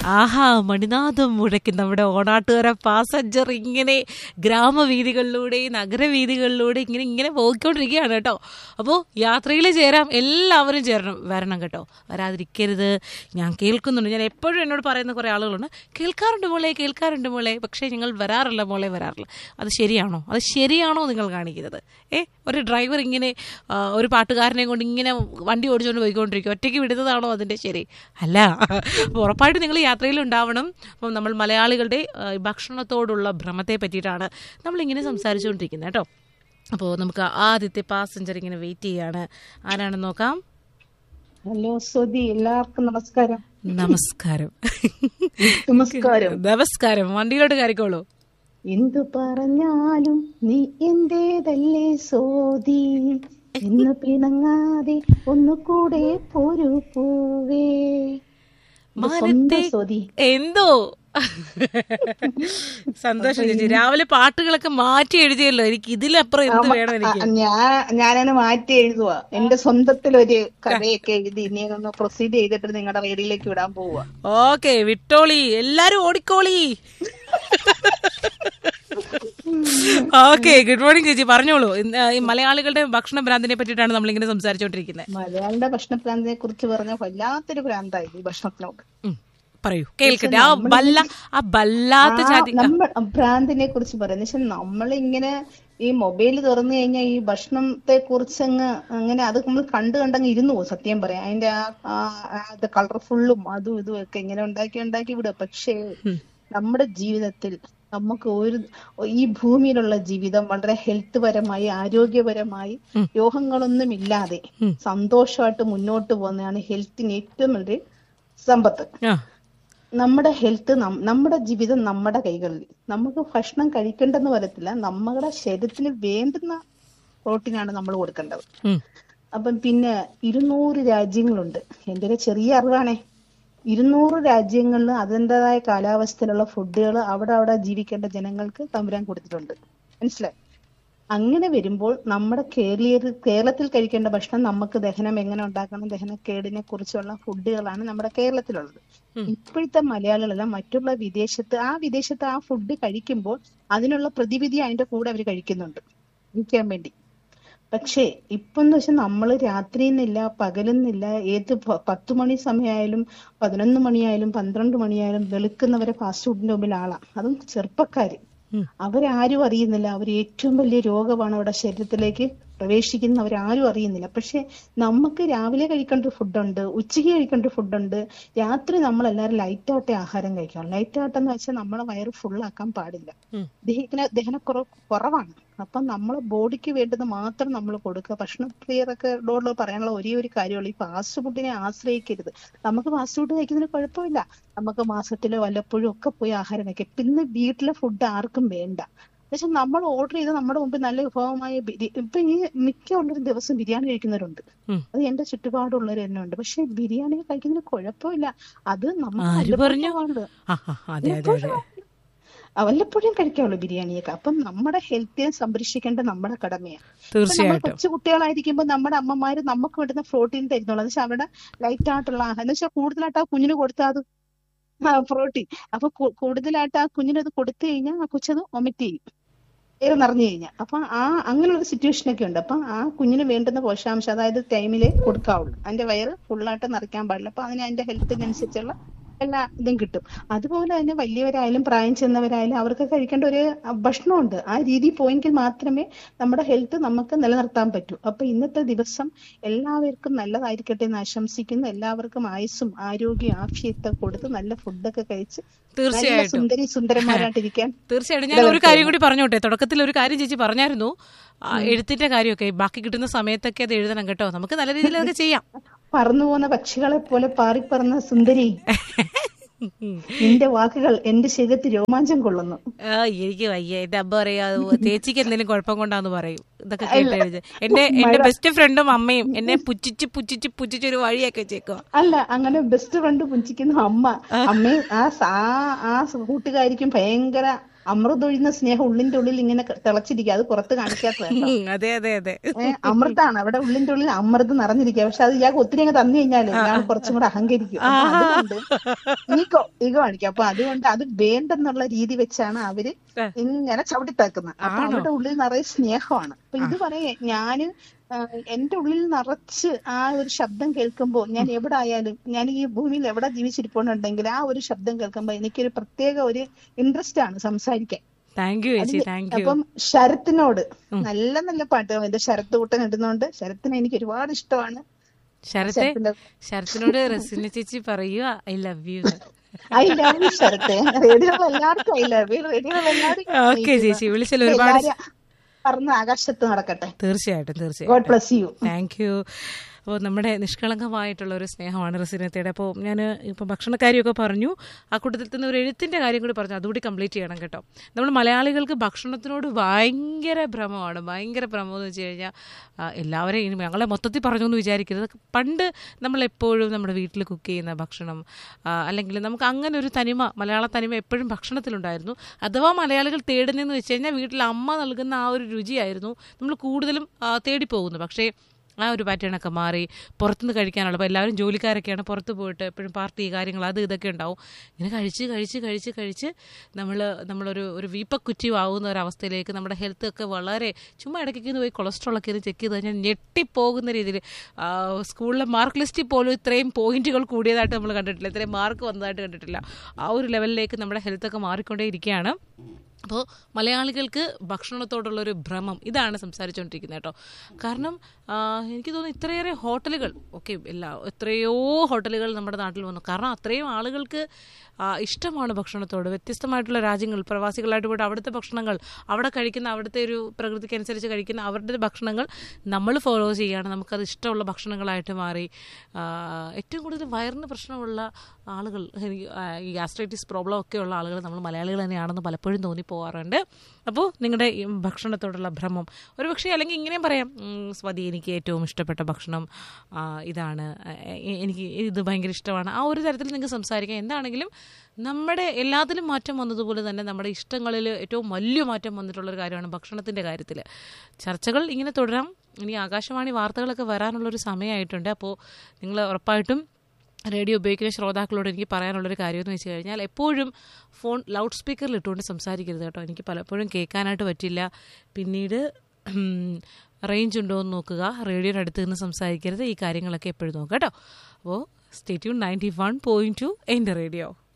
ആഹാ മണിനാഥം മുഴക്കി നമ്മുടെ ഓണാട്ടുകര പാസഞ്ചർ ഇങ്ങനെ ഗ്രാമവീഥികളിലൂടെ നഗരവീഥികളിലൂടെ ഇങ്ങനെ ഇങ്ങനെ പോയിക്കൊണ്ടിരിക്കുകയാണ് കേട്ടോ അപ്പോൾ യാത്രയിൽ ചേരാം എല്ലാവരും ചേരണം വരണം കേട്ടോ വരാതിരിക്കരുത് ഞാൻ കേൾക്കുന്നുണ്ട് ഞാൻ എപ്പോഴും എന്നോട് പറയുന്ന കുറേ ആളുകളുണ്ട് കേൾക്കാറുണ്ട് മോളെ കേൾക്കാറുണ്ട് മോളെ പക്ഷേ ഞങ്ങൾ വരാറില്ല മോളെ വരാറില്ല അത് ശരിയാണോ അത് ശരിയാണോ നിങ്ങൾ കാണിക്കുന്നത് ഏ ഒരു ഡ്രൈവർ ഇങ്ങനെ ആ, ഒരു പാട്ടുകാരനെ കൊണ്ട് ഇങ്ങനെ വണ്ടി ഓടിച്ചുകൊണ്ട് പോയിക്കൊണ്ടിരിക്കും ഒറ്റയ്ക്ക് വിടുന്നതാണോ അതിൻ്റെ ശരി അല്ല അപ്പോൾ ഉറപ്പായിട്ട് നിങ്ങൾ യാത്രയിൽ ഉണ്ടാവണം അപ്പം നമ്മൾ മലയാളികളുടെ ആ, ഈ ഭക്ഷണത്തോടുള്ള ഭ്രമത്തെ പറ്റിയിട്ടാണ് നമ്മളിങ്ങനെ സംസാരിച്ചുകൊണ്ടിരിക്കുന്നത് കേട്ടോ അപ്പോൾ നമുക്ക് ആദ്യത്തെ പാസഞ്ചർ ഇങ്ങനെ വെയിറ്റ് ചെയ്യാണ് ആരാണെന്ന് നോക്കാം ഹലോ സ്വതി എല്ലാവർക്കും നമസ്കാരം നമസ്കാരം നമസ്കാരം നമസ്കാരം വണ്ടിയിലോട്ട് കയറിക്കോളൂ എന്തു പറഞ്ഞാലും നീ എന്റേതല്ലേ സോതി എന്ന് പിണങ്ങാതെ ഒന്നുകൂടെ പോരു പൂവേ ഇത് സ്വന്തം മാനത്തെ സ്വതി എന്തോ സന്തോഷം ചേച്ചി രാവിലെ പാട്ടുകളൊക്കെ മാറ്റി എഴുതിയല്ലോ എനിക്ക് ഇതിലപ്പുറം എന്ത് വേണം എനിക്ക് ആ, ഞാൻ ഞാനത് മാറ്റി എഴുതുക എന്റെ സ്വന്തത്തിൽ ഒരു കഥയൊക്കെ എഴുതി ഇനി ഒന്ന് പ്രൊസീഡ് ചെയ്തിട്ട് നിങ്ങളുടെ റേഡിയോയിലേക്ക് വിടാൻ പോവുക ഓക്കെ വിട്ടോളി എല്ലാരും ഓടിക്കോളി ഓക്കെ ഗുഡ് മോർണിംഗ് ചേച്ചി പറഞ്ഞോളൂ ഇന്ന് ഈ മലയാളികളുടെ ഭക്ഷണ ഭ്രാന്തിനെ പറ്റിയിട്ടാണ് നമ്മളിങ്ങനെ സംസാരിച്ചുകൊണ്ടിരിക്കുന്നത് മലയാളിയുടെ ഭക്ഷണപ്രാന്തിനെ കുറിച്ച് പറഞ്ഞ വല്ലാത്തൊരു ഭ്രാന്തായി ഈ ഭക്ഷണത്തിനോട് ഉം, പറയൂ കേൾക്കട്ടെ ആ ബല്ല ആ ബല്ലാത്ത ജാതി ആ, നമ്മൾ ഭ്രാന്തിനെ കുറിച്ച് പറയുന്നത് പക്ഷെ നമ്മളിങ്ങനെ ഈ മൊബൈൽ തുറന്നു കഴിഞ്ഞാൽ ഈ ഭക്ഷണത്തെ കുറിച്ച് അങ്ങ് അങ്ങനെ അത് നമ്മൾ കണ്ടു കണ്ടങ്ങ് ഇരുന്നു പോകും സത്യം പറയാം അതിന്റെ ആ ആ- ആ ഇത് കളർഫുള്ളും അതും ഇതും ഒക്കെ ഇങ്ങനെ ഉണ്ടാക്കി ഉണ്ടാക്കി വിടുക പക്ഷേ നമ്മുടെ ജീവിതത്തിൽ നമുക്ക് ഒരു ഈ ഭൂമിയിലുള്ള ജീവിതം വളരെ ഹെൽത്ത് പരമായി ആരോഗ്യപരമായി രോഗങ്ങളൊന്നും ഇല്ലാതെ സന്തോഷമായിട്ട് മുന്നോട്ട് പോകുന്നതാണ് ഹെൽത്തിന് ഏറ്റവും വലിയ സമ്പത്ത് ആ, നമ്മുടെ ഹെൽത്ത് നമ്മുടെ ജീവിതം നമ്മുടെ കൈകളിൽ നമുക്ക് ഭക്ഷണം കഴിക്കേണ്ടെന്ന് വരത്തില്ല നമ്മുടെ ശരീരത്തിന് വേണ്ടുന്ന പ്രോട്ടീനാണ് നമ്മൾ കൊടുക്കേണ്ടത് ഉം, അപ്പം പിന്നെ ഇരുന്നൂറ് രാജ്യങ്ങളുണ്ട് എൻ്റെ ഒരു ചെറിയ അറിവാണേ ഇരുന്നൂറ് രാജ്യങ്ങളിൽ അതിൻ്റെതായ കാലാവസ്ഥയിലുള്ള ഫുഡുകൾ അവിടെ അവിടെ ജീവിക്കേണ്ട ജനങ്ങൾക്ക് തമ്പുരാൻ കൊടുത്തിട്ടുണ്ട് മനസ്സിലായി അങ്ങനെ വരുമ്പോൾ നമ്മുടെ കേരളീയർ കേരളത്തിൽ കഴിക്കേണ്ട ഭക്ഷണം നമുക്ക് ദഹനം എങ്ങനെ ഉണ്ടാക്കണം ദഹനക്കേടിനെ കുറിച്ചുള്ള ഫുഡുകളാണ് നമ്മുടെ കേരളത്തിലുള്ളത് ഇപ്പോഴത്തെ മലയാളികളെല്ലാം മറ്റുള്ള വിദേശത്ത് ആ വിദേശത്ത് ആ ഫുഡ് കഴിക്കുമ്പോൾ അതിനുള്ള പ്രതിവിധി അതിന്റെ കൂടെ അവർ കഴിക്കുന്നുണ്ട് കഴിക്കാൻ വേണ്ടി പക്ഷേ ഇപ്പൊ എന്ന് വെച്ചാൽ നമ്മള് രാത്രിയെന്നില്ല പകലെന്നില്ല ഏത് പ- പത്ത് മണി സമയമായാലും പതിനൊന്ന് മണിയായാലും പന്ത്രണ്ട് മണിയായാലും വെളുക്കുന്നവരെ ഫാസ്റ്റ് ഫുഡിന്റെ മുമ്പിൽ ആളാ അതും ചെറുപ്പക്കാര് അവരാരും അറിയുന്നില്ല അവർ ഏറ്റവും വലിയ രോഗമാണ് അവരുടെ ശരീരത്തിലേക്ക് പ്രവേശിക്കുന്ന അവരാരും അറിയുന്നില്ല പക്ഷെ നമുക്ക് രാവിലെ കഴിക്കേണ്ട ഒരു ഫുഡുണ്ട് ഉച്ചയ്ക്ക് കഴിക്കേണ്ട ഒരു ഫുഡുണ്ട് രാത്രി നമ്മൾ എല്ലാവരും ലൈറ്റ് ആയിട്ടേ ആഹാരം കഴിക്കണം ലൈറ്റ് ആയിട്ടെന്ന് വെച്ചാൽ നമ്മളെ വയറ് ഫുള്ളാക്കാൻ പാടില്ല ദഹിക്കുന്ന ദഹനക്കുറവ് കുറവാണ് അപ്പം നമ്മളെ ബോഡിക്ക് വേണ്ടത് മാത്രം നമ്മൾ കൊടുക്കുക ഭക്ഷണപ്രിയരൊക്കെ ഡോറിൽ പറയാനുള്ള ഒരേ ഒരു കാര്യമുള്ളൂ ഈ ഫാസ്റ്റ് ഫുഡിനെ ആശ്രയിക്കരുത് നമുക്ക് ഫാസ്റ്റ് ഫുഡ് കഴിക്കുന്നതിന് കുഴപ്പമില്ല നമുക്ക് മാസത്തിലോ വല്ലപ്പോഴും ഒക്കെ പോയി ആഹാരം കഴിക്കാം പിന്നെ വീട്ടിലെ ഫുഡ് ആർക്കും വേണ്ട പക്ഷെ നമ്മൾ ഓർഡർ ചെയ്ത് നമ്മുടെ മുമ്പിൽ നല്ല വിഭവമായ ബിരി- ഇപ്പൊ ഈ മിക്ക ഉള്ളൊരു ദിവസം ബിരിയാണി കഴിക്കുന്നവരുണ്ട് ഉം. അത് എന്റെ ചുറ്റുപാടുള്ളവർ തന്നെ ഉണ്ട് പക്ഷെ ബിരിയാണി കഴിക്കുന്നതിന് കുഴപ്പമില്ല അത് നമുക്ക് ആര് പറഞ്ഞു? വല്ലപ്പോഴും ആണ്. ആ, ആ, അതെ അതെ അതെ ആ, വല്ലപ്പോഴും കഴിക്കാവുള്ളൂ ബിരിയാണിയൊക്കെ അപ്പം നമ്മുടെ ഹെൽത്തിനെ സംരക്ഷിക്കേണ്ട നമ്മുടെ കടമയാണ് ഇപ്പൊ നമ്മൾ തീർച്ചയായിട്ടും കൊച്ചു കുട്ടികളായിരിക്കുമ്പോൾ നമ്മുടെ അമ്മമാര് നമുക്ക് വേണ്ടുന്ന പ്രോട്ടീൻ തരുന്നുള്ളൂ എന്ന് വെച്ചാൽ അവിടെ ലൈറ്റ് ആയിട്ടുള്ള ആഹാരം എന്ന് വെച്ചാൽ കൂടുതലായിട്ട് ആ കുഞ്ഞിന് കൊടുത്താൽ അത് പ്രോട്ടീൻ അപ്പൊ കു- കൂടുതലായിട്ട് ആ കുഞ്ഞിന് അത് കൊടുത്തു കഴിഞ്ഞാൽ ആ കൊച്ചത് ഒമിറ്റ് ചെയ്യും വയറ് നിറഞ്ഞു കഴിഞ്ഞാൽ അപ്പൊ ആ അങ്ങനെയുള്ള സിറ്റുവേഷൻ ഒക്കെ ഉണ്ട് അപ്പൊ ആ കുഞ്ഞിന് വേണ്ടുന്ന പോഷകാംശം അതായത് ടൈമില് കൊടുക്കാവുള്ളൂ അതിന്റെ വയറ് ഫുള്ളായിട്ട് നിറയ്ക്കാൻ പാടില്ല അപ്പൊ അതിന് അതിന്റെ ഹെൽത്തിനനുസരിച്ചുള്ള എല്ലാ ഇതും കിട്ടും അതുപോലെ തന്നെ വലിയവരായാലും പ്രായം ചെന്നവരായാലും അവർക്ക് കഴിക്കേണ്ട ഒരു അഹ്, ഭക്ഷണമുണ്ട് ആ രീതി പോയെങ്കിൽ മാത്രമേ നമ്മുടെ ഹെൽത്ത് നമുക്ക് നിലനിർത്താൻ പറ്റൂ അപ്പൊ ഇന്നത്തെ ദിവസം എല്ലാവർക്കും നല്ലതായിരിക്കട്ടെ എന്ന് ആശംസിക്കുന്നു എല്ലാവർക്കും ആയുസ്സും ആരോഗ്യം ആഫിയത്തെ കൊടുത്ത് നല്ല ഫുഡൊക്കെ കഴിച്ച് നല്ല തീർച്ചയായിട്ടും സുന്ദരി സുന്ദരന്മാരായിട്ടിരിക്കാൻ തീർച്ചയായിട്ടും ഞാൻ ഒരു കാര്യം കൂടി പറഞ്ഞോട്ടെ തുടക്കത്തിൽ ഒരു കാര്യം ചേച്ചി പറഞ്ഞായിരുന്നു ആ, എഴുത്തിന്റെ കാര്യമൊക്കെ ബാക്കി കിട്ടുന്ന സമയത്തൊക്കെ അത് എഴുതണം കേട്ടോ നമുക്ക് നല്ല രീതിയിൽ അതൊക്കെ ചെയ്യാം പറന്നു പോകുന്ന പക്ഷികളെ പോലെ പാറിപ്പറന്ന സുന്ദരി നിന്റെ വാക്കുകൾ എന്റെ ശരീരത്തിൽ രോമാഞ്ചം കൊള്ളുന്നു ആ, എനിക്ക് വയ്യ എന്റെ അമ്മ പറയാ അത് ചേച്ചിക്ക് എന്തെങ്കിലും കുഴപ്പം കൊണ്ടാന്ന് പറയും ഇതൊക്കെ കേട്ട് എഴുതി എന്റെ എന്റെ ബെസ്റ്റ് ഫ്രണ്ടും അമ്മയും എന്നെ പുച്ചിച്ച് പുച്ചിച്ച് പുച്ചിച്ച് ഒരു വഴിയൊക്കെ വെച്ചേക്കുക അല്ല അങ്ങനെ ബെസ്റ്റ് ഫ്രണ്ട് പുഞ്ചിക്കുന്ന അമ്മ അമ്മയും ആ സ- ആ ആ കൂട്ടുകാരിക്കും ഭയങ്കര അമൃതൊഴിയുന്ന സ്നേഹം ഉള്ളിന്റെ ഉള്ളിൽ ഇങ്ങനെ തിളച്ചിരിക്കുക അത് പുറത്ത് കാണിക്കാത്തത് കേട്ടോ. ഉം, അതെ അതെ അതെ ഏ, അമൃതാണ് അവിടെ ഉള്ളിന്റെ ഉള്ളിൽ അമൃത് നിറഞ്ഞിരിക്കുക പക്ഷെ അത് ഇയാൾക്ക് ഒത്തിരി അങ്ങ് തന്നു കഴിഞ്ഞാല് ഇയാൾ കുറച്ചും കൂടെ അഹങ്കരിക്കും അപ്പൊ അതുകൊണ്ട് ഈഗോ ഈഗോ കാണിക്കും അപ്പൊ അതുകൊണ്ട് അത് വേണ്ടെന്നുള്ള രീതി വെച്ചാണ് അവര് ഇങ്ങനെ ചവിട്ടിത്താക്കുന്നത് അപ്പൊ അവരുടെ ഉള്ളിൽ നിറയെ സ്നേഹമാണ് അപ്പൊ ഇത് പറയേ ഞാന് ആ, എന്റെ ഉള്ളിൽ നിറച്ച് ആ ഒരു ശബ്ദം കേൾക്കുമ്പോ ഞാൻ എവിടെ ആയാലും ഞാൻ ഈ ഭൂമിയിൽ എവിടെ ജീവിച്ചിരിപ്പുണ്ടെങ്കിൽ ആ ഒരു ശബ്ദം കേൾക്കുമ്പോ എനിക്കൊരു പ്രത്യേക ഒരു ഇൻട്രസ്റ്റ് ആണ് സംസാരിക്കാൻ താങ്ക് യു ചേച്ചി താങ്ക് യു അപ്പം ശരത്തിനോട് നല്ല നല്ല പാട്ടുകൾ എന്റെ ശരത്ത് കൂട്ടൻ ഇടുന്നോണ്ട് ശരത്തിനെ എനിക്ക് ഒരുപാട് ഇഷ്ടമാണ് ശരത്തെ ശരത്തിന്റെ ശരത്തിനോട് റസിന ചേച്ചി പറയുക I love you I love you ശരത്തെ റേഡിയോ എല്ലാവർക്കും ഐ ലവ് യു റേഡിയോ എല്ലാവർക്കും ഓക്കെ ചേച്ചി വിളിച്ചല്ലോ ഒരുപാട് പറന്ന് ആകാശത്ത് നടക്കട്ടെ തീർച്ചയായിട്ടും തീർച്ചയായിട്ടും God bless you thank you അപ്പോൾ നമ്മുടെ നിഷ്കളങ്കമായിട്ടുള്ള ഒരു സ്നേഹമാണ് റസീനത്തയുടെ അപ്പോൾ ഞാൻ ഇപ്പോൾ ഭക്ഷണക്കാരിയൊക്കെ പറഞ്ഞു ആ കൂട്ടത്തിൽ തന്നെ ഒരു എഴുത്തിൻ്റെ കാര്യം കൂടി പറഞ്ഞു അതുകൂടി കംപ്ലീറ്റ് ചെയ്യണം കേട്ടോ നമ്മൾ മലയാളികൾക്ക് ഭക്ഷണത്തിനോട് ഭയങ്കര ഭ്രമമാണ് ഭയങ്കര ഭ്രമം എന്ന് വെച്ച് കഴിഞ്ഞാൽ ആ, എല്ലാവരെയും ഇനി ഞങ്ങളെ മൊത്തത്തിൽ പറഞ്ഞു എന്ന് വിചാരിക്കരുത് പണ്ട് നമ്മളെപ്പോഴും നമ്മുടെ വീട്ടിൽ കുക്ക് ചെയ്യുന്ന ഭക്ഷണം ആ, അല്ലെങ്കിൽ നമുക്ക് അങ്ങനെ ഒരു തനിമ മലയാള തനിമ എപ്പോഴും ഭക്ഷണത്തിലുണ്ടായിരുന്നു അഥവാ മലയാളികൾ തേടുന്നതെന്ന് വെച്ച് കഴിഞ്ഞാൽ വീട്ടിൽ അമ്മ നൽകുന്ന ആ ഒരു രുചിയായിരുന്നു നമ്മൾ കൂടുതലും ആ, തേടിപ്പോകുന്നത് പക്ഷേ ആ ഒരു പാറ്റേണൊക്കെ മാറി പുറത്തുനിന്ന് കഴിക്കാനുള്ള അപ്പോൾ എല്ലാവരും ജോലിക്കാരൊക്കെയാണ് പുറത്ത് പോയിട്ട് എപ്പോഴും പാർട്ടി കാര്യങ്ങൾ അത് ഇതൊക്കെ ഉണ്ടാവും ഇങ്ങനെ കഴിച്ച് കഴിച്ച് കഴിച്ച് കഴിച്ച് നമ്മൾ നമ്മളൊരു ഒരു വീപ്പക്കുറ്റി ആവുന്ന ഒരു അവസ്ഥയിലേക്ക് നമ്മുടെ ഹെൽത്ത് ഒക്കെ വളരെ ചുമ്മാ ഇടയ്ക്കൊക്കെ ഒന്ന് പോയി കൊളസ്ട്രോൾ ഒക്കെ ഒന്ന് ചെക്ക് ചെയ്ത് കഴിഞ്ഞാൽ ഞെട്ടിപ്പോകുന്ന രീതിയിൽ സ്കൂളിലെ മാർക്ക് ലിസ്റ്റിൽ പോലും ഇത്രയും പോയിന്റുകൾ കൂടിയതായിട്ട് നമ്മൾ കണ്ടിട്ടില്ല ഇത്രയും മാർക്ക് വന്നതായിട്ട് കണ്ടിട്ടില്ല ആ ഒരു ലെവലിലേക്ക് നമ്മുടെ ഹെൽത്തൊക്കെ മാറിക്കൊണ്ടേ ഇരിക്കുകയാണ് അപ്പോൾ മലയാളികൾക്ക് ഭക്ഷണത്തോടുള്ളൊരു ഭ്രമം ഇതാണ് സംസാരിച്ചുകൊണ്ടിരിക്കുന്നത് കേട്ടോ കാരണം ആ, എനിക്ക് തോന്നുന്നു ഇത്രയേറെ ഹോട്ടലുകൾ ഓക്കെ എല്ലാ എത്രയോ ഹോട്ടലുകൾ നമ്മുടെ നാട്ടിൽ വന്നു കാരണം അത്രയും ആളുകൾക്ക് ആ, ഇഷ്ടമാണ് ഭക്ഷണത്തോട് വ്യത്യസ്തമായിട്ടുള്ള രാജ്യങ്ങൾ പ്രവാസികളായിട്ട് പോയിട്ട് അവിടുത്തെ ഭക്ഷണങ്ങൾ അവിടെ കഴിക്കുന്ന അവിടുത്തെ ഒരു പ്രകൃതിക്ക് അനുസരിച്ച് കഴിക്കുന്ന അവരുടെ ഭക്ഷണങ്ങൾ നമ്മൾ ഫോളോ ചെയ്യുകയാണ് നമുക്കത് ഇഷ്ടമുള്ള ഭക്ഷണങ്ങളായിട്ട് മാറി ആ, ഏറ്റവും കൂടുതൽ വയറിന് പ്രശ്നമുള്ള ആളുകൾ എനിക്ക് ആ, ഈ ഗ്യാസ്ട്രൈറ്റിസ് പ്രോബ്ലം ഒക്കെ ഉള്ള ആളുകൾ നമ്മൾ മലയാളികൾ തന്നെയാണെന്ന് പലപ്പോഴും തോന്നിപ്പോകാറുണ്ട് അപ്പോൾ നിങ്ങളുടെ ഈ ഭക്ഷണത്തോടുള്ള ഭ്രമം ഒരു പക്ഷേ അല്ലെങ്കിൽ ഇങ്ങനെയും പറയാം ഉം, സ്വതി എനിക്ക് ഏറ്റവും ഇഷ്ടപ്പെട്ട ഭക്ഷണം ആ, ഇതാണ് ആ, എ- എനിക്ക് ഇത് ഭയങ്കര ഇഷ്ടമാണ് ആ ഒരു തരത്തിൽ നിങ്ങൾക്ക് സംസാരിക്കാം എന്താണെങ്കിലും നമ്മുടെ എല്ലാത്തിലും മാറ്റം വന്നതുപോലെ തന്നെ നമ്മുടെ ഇഷ്ടങ്ങളിൽ ഏറ്റവും വലിയ മാറ്റം വന്നിട്ടുള്ളൊരു കാര്യമാണ് ഭക്ഷണത്തിൻ്റെ കാര്യത്തിൽ ചർച്ചകൾ ഇങ്ങനെ തുടരാം ഇനി ആകാശവാണി വാർത്തകളൊക്കെ വരാനുള്ളൊരു സമയമായിട്ടുണ്ട് അപ്പോൾ നിങ്ങൾ ഉറപ്പായിട്ടും റേഡിയോ ഉപയോഗിക്കുന്ന ശ്രോതാക്കളോട് എനിക്ക് പറയാനുള്ളൊരു കാര്യം എന്ന് വെച്ച് കഴിഞ്ഞാൽ എപ്പോഴും ഫോൺ ലൗഡ് സ്പീക്കറിൽ ഇട്ടുകൊണ്ട് സംസാരിക്കരുത് കേട്ടോ എനിക്ക് പലപ്പോഴും കേൾക്കാനായിട്ട് പറ്റില്ല പിന്നീട് റേഞ്ച് ഉണ്ടോ എന്ന് നോക്കുക റേഡിയോയുടെ അടുത്ത് നിന്ന് സംസാരിക്കരുത് ഈ കാര്യങ്ങളൊക്കെ എപ്പോഴും നോക്കുക കേട്ടോ അപ്പോൾ stay tuned ninety one point two എൻ്റെ റേഡിയോ